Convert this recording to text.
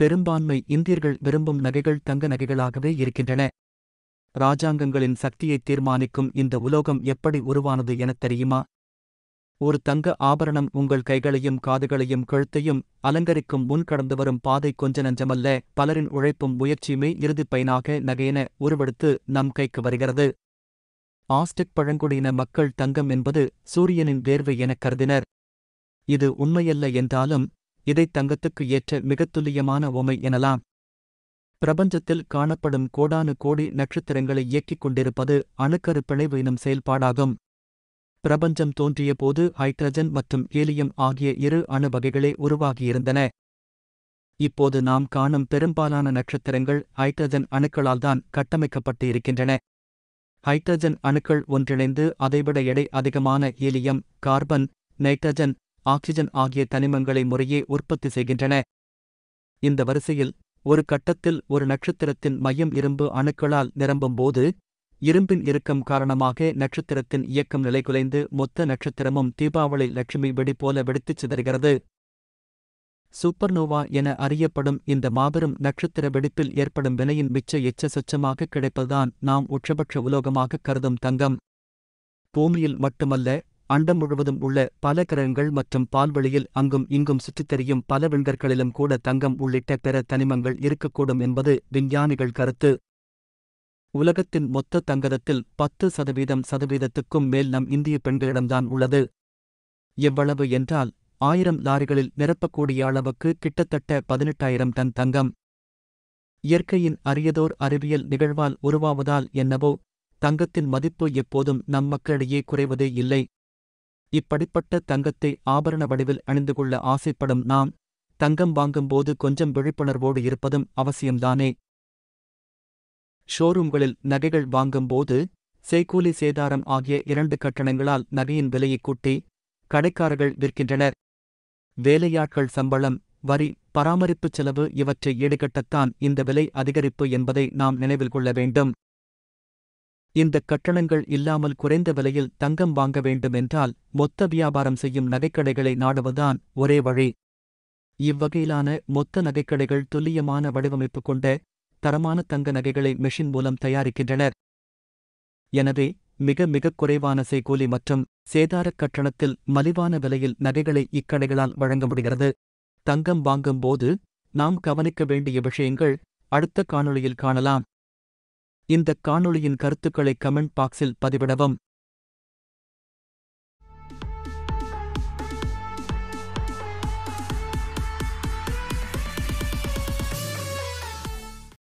பெரும்பான்மை இந்தியர்கள் விரும்பும் நகைகள் தங்க நகைகளாகவே இருக்கின்றன ராஜாங்கங்களின் சக்தியை தீர்மானிக்கும் இந்த உலோகம் எப்படி உருவானது எனத் தெரியுமா ஒரு தங்க ஆபரணம் உங்கள் கைகளையும் காதுகளையும் கழுத்தையும் அலங்கரிக்கும் முன் கடந்து வரும் பாதை கொஞ்ச நஞ்சமல்ல பலரின் உழைப்பும் முயற்சியுமே இறுதிப் பயனாக நகையென உருவெடுத்து நம் கைக்கு வருகிறது ஆஸ்டெக் பழங்குடியின மக்கள் தங்கம் என்பது சூரியனின் வேர்வை எனக் கருதினர் இது உண்மையல்ல என்றாலும் இதை தங்கத்துக்கு ஏற்ற மிகத் துல்லியமான உமை எனலாம் பிரபஞ்சத்தில் காணப்படும் கோடானு கோடி நட்சத்திரங்களை இயக்கிக் கொண்டிருப்பது அணுக்கரு பிணைவு எனும் செயல்பாடாகும் பிரபஞ்சம் தோன்றியபோது ஹைட்ரஜன் மற்றும் ஹீலியம் ஆகிய இரு அணு வகைகளே உருவாகியிருந்தன இப்போது நாம் காணும் பெரும்பாலான நட்சத்திரங்கள் ஹைட்ரஜன் அணுக்களால்தான் கட்டமைக்கப்பட்டு இருக்கின்றன ஹைட்ரஜன் அணுக்கள் ஒன்றிணைந்து அதைவிட எடை அதிகமான ஹீலியம் கார்பன் நைட்ரஜன் ஆக்சிஜன் ஆகிய தனிமங்களை முறையே உற்பத்தி செய்கின்றன இந்த வரிசையில் ஒரு கட்டத்தில் ஒரு நட்சத்திரத்தின் மையம் இரும்பு அணுக்களால் நிரம்பும்போது இரும்பின் இறுக்கம் காரணமாக நட்சத்திரத்தின் இயக்கம் நிலைகுலைந்து மொத்த நட்சத்திரமும் தீபாவளி லட்சுமி வெடி போல வெடித்துச் சிதறுகிறது சூப்பர்னோவா என அறியப்படும் இந்த மாபெரும் நட்சத்திர வெடிப்பில் ஏற்படும் வினையின் மிச்ச எச்ச சொச்சமாக கிடைப்பதுதான் நாம் உச்சபட்ச உலோகமாகக் கருதும் தங்கம் பூமியில் மட்டுமல்ல அண்டம் முழுவதும் உள்ள பல கிரகங்கள் மற்றும் பால்வெளியில் அங்கும் இங்கும் சுற்றித் திரியும் பல விண்கற்களிலும் கூட தங்கம் உள்ளிட்ட பிற தனிமங்கள் இருக்கக்கூடும் என்பது விஞ்ஞானிகள் கருத்து உலகத்தின் மொத்த தங்கதத்தில் பத்து சதவீதம் சதவீதத்துக்கும் மேல் நம் இந்திய பெண்களிடம்தான் உள்ளது எவ்வளவு என்றால் ஆயிரம் லாரிகளில் நிரப்பக்கூடிய அளவுக்கு கிட்டத்தட்ட பதினெட்டாயிரம் டன் தங்கம் இயற்கையின் அரியதோர் அறிவியல் நிகழ்வால் உருவாவதால் என்னவோ தங்கத்தின் மதிப்பு எப்போதும் நம் மக்களிடையே குறைவதே இல்லை இப்படிப்பட்ட தங்கத்தை ஆபரண வடிவில் அணிந்து கொள்ள ஆசைப்படும் நாம் தங்கம் வாங்கும்போது கொஞ்சம் விழிப்புணர்வோடு இருப்பதும் அவசியம்தானே ஷோரூம்களில் நகைகள் வாங்கும்போது செய்கூலி சேதாரம் ஆகிய இரண்டு கட்டணங்களால் நகையின் விலையைக் கூட்டி கடைக்காரர்கள் விற்கின்றனர் வேலையாட்கள் சம்பளம் வரி பராமரிப்புச் செலவு இவற்றை ஈடுகட்டத்தான் இந்த விலை அதிகரிப்பு என்பதை நாம் நினைவில் கொள்ள வேண்டும் இந்த கட்டணங்கள் இல்லாமல் குறைந்த விலையில் தங்கம் வாங்க வேண்டுமென்றால் மொத்த வியாபாரம் செய்யும் நகைக்கடைகளை நாடுவதுதான் ஒரே வழி இவ்வகையிலான மொத்த நகைக்கடைகள் துல்லியமான வடிவமைப்பு கொண்ட தரமான தங்க நகைகளை மெஷின் மூலம் தயாரிக்கின்றனர் எனவே மிக மிகக் குறைவான செய்கூலி மற்றும் சேதாரக் கட்டணத்தில் மலிவான விலையில் நகைகளை இக்கடைகளால் வழங்க முடிகிறது தங்கம் வாங்கும்போது நாம் கவனிக்க வேண்டிய விஷயங்கள் அடுத்த காணொளியில் காணலாம் இந்தக் காணொளியின் கருத்துக்களை கமெண்ட் பாக்ஸில் பதிவிடவும்